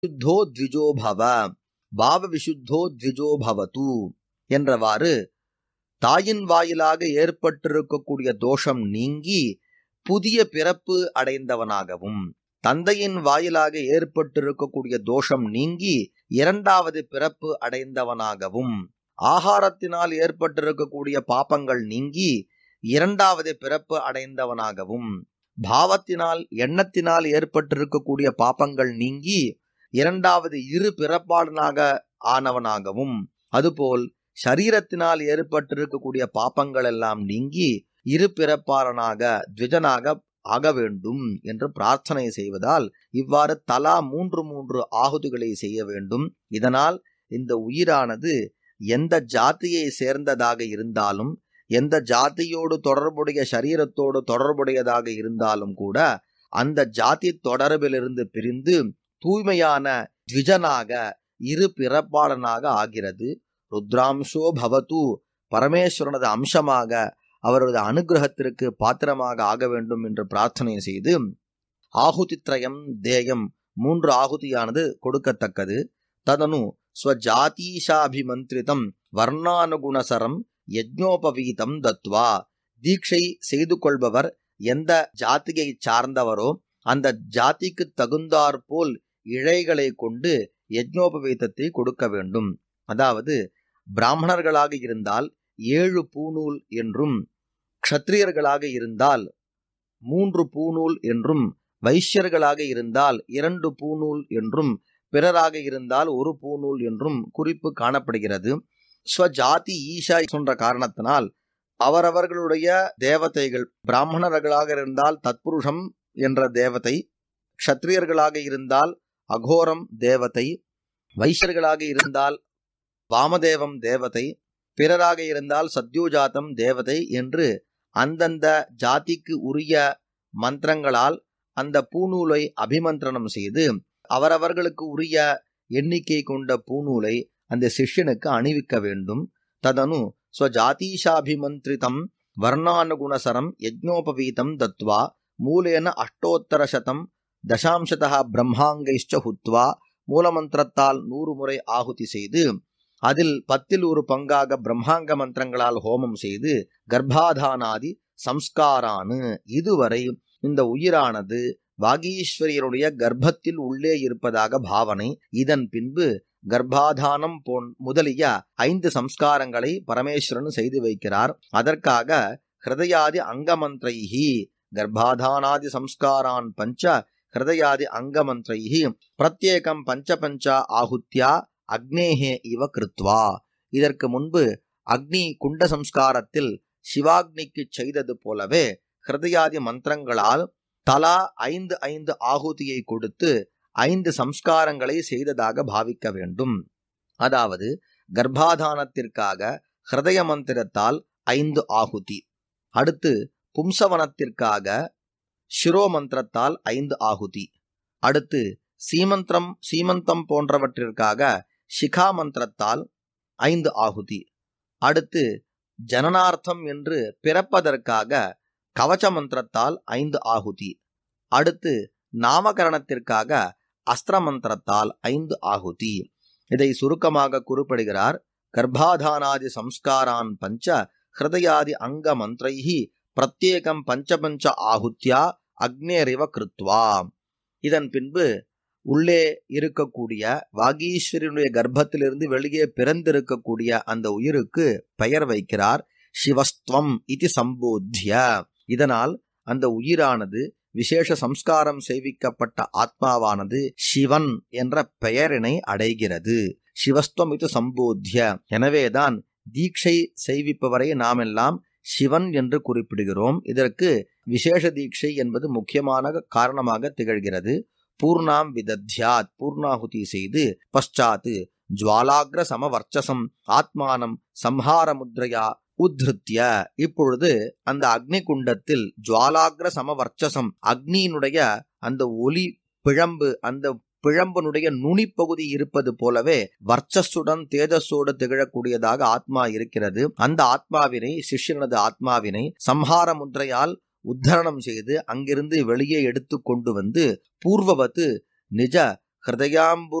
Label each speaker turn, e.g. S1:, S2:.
S1: சுத்தோ த்விஜோ பவ பாவ விசுத்தோ த்விஜோ பவது என்றவாறு தாயின் வாயிலாக ஏற்பட்டிருக்கக்கூடிய தோஷம் நீங்கி புதிய பிறப்பு அடைந்தவனாகவும் தந்தையின் வாயிலாக ஏற்பட்டிருக்கக்கூடிய தோஷம் நீங்கி இரண்டாவது பிறப்பு அடைந்தவனாகவும் ஆகாரத்தினால் ஏற்பட்டிருக்கக்கூடிய பாப்பங்கள் நீங்கி இரண்டாவது பிறப்பு அடைந்தவனாகவும் பாவத்தினால் எண்ணத்தினால் ஏற்பட்டிருக்கக்கூடிய பாப்பங்கள் நீங்கி இரண்டாவது இரு பிறப்பாளனாக ஆனவனாகவும் அதுபோல் சரீரத்தினால் ஏற்பட்டிருக்கக்கூடிய பாப்பங்கள் எல்லாம் நீங்கி இரு பிறப்பாளனாக த்விஜனாக ஆக வேண்டும் என்று பிரார்த்தனை செய்வதால் இவ்வாறு தலா மூன்று மூன்று ஆகுதிகளை செய்ய வேண்டும் இதனால் இந்த உயிரானது எந்த ஜாத்தியை சேர்ந்ததாக இருந்தாலும் எந்த ஜாத்தியோடு தொடர்புடைய சரீரத்தோடு தொடர்புடையதாக இருந்தாலும் கூட அந்த ஜாதி தொடர்பிலிருந்து பிரிந்து தூய்மையான த்விஜனாக இரு பிறப்பாளனாக ஆகிறது ருத்ராம்சோ பவத்து பரமேஸ்வரனது அம்சமாக அவரது அனுகிரகத்திற்கு பாத்திரமாக ஆக வேண்டும் என்று பிரார்த்தனை செய்து ஆகுதித்ரயம் தேயம் மூன்று ஆகுதியானது கொடுக்கத்தக்கது ததனு ஸ்வஜாதீஷாபிமந்திரிதம் வர்ணானுகுணசரம் யஜ்ஞோபவீதம் தத்வா தீட்சை செய்து கொள்பவர் எந்த ஜாத்தியை சார்ந்தவரோ அந்த ஜாதிக்கு தகுந்தாற்போல் இழைகளை கொண்டு யஜ்ஞோபவீதத்தை கொடுக்க வேண்டும் அதாவது பிராமணர்களாக இருந்தால் ஏழு பூநூல் என்றும் க்ஷத்திரியர்களாக இருந்தால் மூன்று பூநூல் என்றும் வைஷ்யர்களாக இருந்தால் இரண்டு பூநூல் என்றும் பிறராக இருந்தால் ஒரு பூநூல் என்றும் குறிப்பு காணப்படுகிறது ஸ்வஜாதி ஈஷா என்ற காரணத்தினால் அவரவர்களுடைய தேவதைகள் பிராமணர்களாக இருந்தால் தத்புருஷம் என்ற தேவதை க்ஷத்திரியர்களாக இருந்தால் அகோரம் தேவதை வைஷ்யர்களாக இருந்தால் வாமதேவம் தேவதை பிறராக இருந்தால் சத்யோஜாத்தம் தேவதை என்று அந்தந்த ஜாதிக்கு உரிய மந்திரங்களால் அந்த பூநூலை அபிமந்திரணம் செய்து அவரவர்களுக்கு உரிய எண்ணிக்கை கொண்ட பூநூலை அந்த சிஷ்யனுக்கு அணிவிக்க வேண்டும் ததனு ஸ்வஜாதீஷாபிமந்திரிதம் வர்ணானுகுணசரம் யஜ்ஞோபவீதம் தத்வா மூலேன அஷ்டோத்தர சதம் தசாம்சதா பிரம்மாங்கைஷ்ட ஹுத்வா மூலமந்திரத்தால் நூறு முறை ஆகுதி செய்து அதில் பத்தில் ஒரு பங்காக பிரம்மாங்க மந்திரங்களால் ஹோமம் செய்து கர்ப்பாதானாதி சம்ஸ்காரானு இதுவரை இந்த உயிரானது வாகீஸ்வரியருடைய கர்ப்பத்தில் உள்ளே இருப்பதாக பாவனை இதன் பின்பு கர்ப்பாதானம் போன் முதலிய ஐந்து சம்ஸ்காரங்களை பரமேஸ்வரன் செய்து வைக்கிறார் அதற்காக ஹிருதயாதி அங்கமந்திரைஹி கர்ப்பாதானாதி சம்ஸ்காரான் பஞ்ச ஹிருதயாதி அங்கமந்திரைஹி பிரத்யேகம் பஞ்ச பஞ்ச ஆகுத்யா அக்னேஹே இவ கிருத்வா இதற்கு முன்பு அக்னி குண்ட சம்ஸ்காரத்தில் சிவாக்னிக்கு செய்தது போலவே ஹிருதயாதி மந்திரங்களால் தலா ஐந்து ஐந்து ஆகுதியை கொடுத்து ஐந்து சம்ஸ்காரங்களை செய்ததாக பாவிக்க வேண்டும் அதாவது கர்ப்பாதானத்திற்காக ஹிருதய மந்திரத்தால் ஐந்து ஆகுதி அடுத்து பும்சவனத்திற்காக ஷிரோ மந்திரத்தால் ஐந்து ஆகுதி அடுத்து சீமந்திரம் சீமந்தம் போன்றவற்றிற்காக சிகா மந்திரத்தால் ஐந்து ஆகுதி அடுத்து ஜனனார்த்தம் என்று பிறப்பதற்காக கவச்ச மந்திரத்தால் ஐந்து ஆகுதி அடுத்து நாமகரணத்திற்காக அஸ்திர மந்திரத்தால் ஐந்து ஆகுதி இதை சுருக்கமாக குறிப்பிடுகிறார் கர்ப்பாதானாதி சம்ஸ்காரான் பஞ்ச ஹிருதயாதி அங்க மந்திரைஹி பிரத்யேகம் பஞ்சபஞ்ச ஆகுத்யா அக்னேரிவ கிருத்வா இதன் பின்பு உள்ளே இருக்கக்கூடிய வாகீஸ்வரனுடைய கர்ப்பத்திலிருந்து வெளியே பிறந்திருக்கக்கூடிய அந்த உயிருக்கு பெயர் வைக்கிறார் சிவஸ்துவம் இது சம்போத்திய இதனால் அந்த உயிரானது விசேஷ சம்ஸ்காரம் செய்விக்கப்பட்ட ஆத்மாவானது சிவன் என்ற பெயரினை அடைகிறது சிவஸ்துவம் இது சம்போத்திய எனவேதான் தீட்சை செய்விப்பவரை நாம் எல்லாம் சிவன் என்று குறிப்பிடுகிறோம் இதற்கு விசேஷ தீட்சை என்பது முக்கியமான காரணமாக திகழ்கிறது பூர்ணாம் விதத்யாத் பூர்ணாகுதி செய்து பశ్చాத் ஜுவாலாகிர சமவர்ச்சசம் ஆத்மானம் சம்ஹார முத்ரையா உத்ருத்திய இப்பொழுது அந்த அக்னி குண்டத்தில் ஜுவாலாகிர சமவர்ச்சசம் அக்னியினுடைய அந்த ஒலி பிழம்பு அந்த பிழம்பனுடைய நுனிப்பகுதி இருப்பது போலவே வர்ச்சஸுடன் தேஜஸோடு திகழக்கூடியதாக ஆத்மா இருக்கிறது அந்த ஆத்மாவினை சிஷ்யனது ஆத்மாவினை சம்ஹார முத்ரையால் உத்தரணம் செய்து அங்கிருந்து வெளியே எடுத்து கொண்டு வந்து பூர்வவத்து நிஜ ஹிருதயாம்பு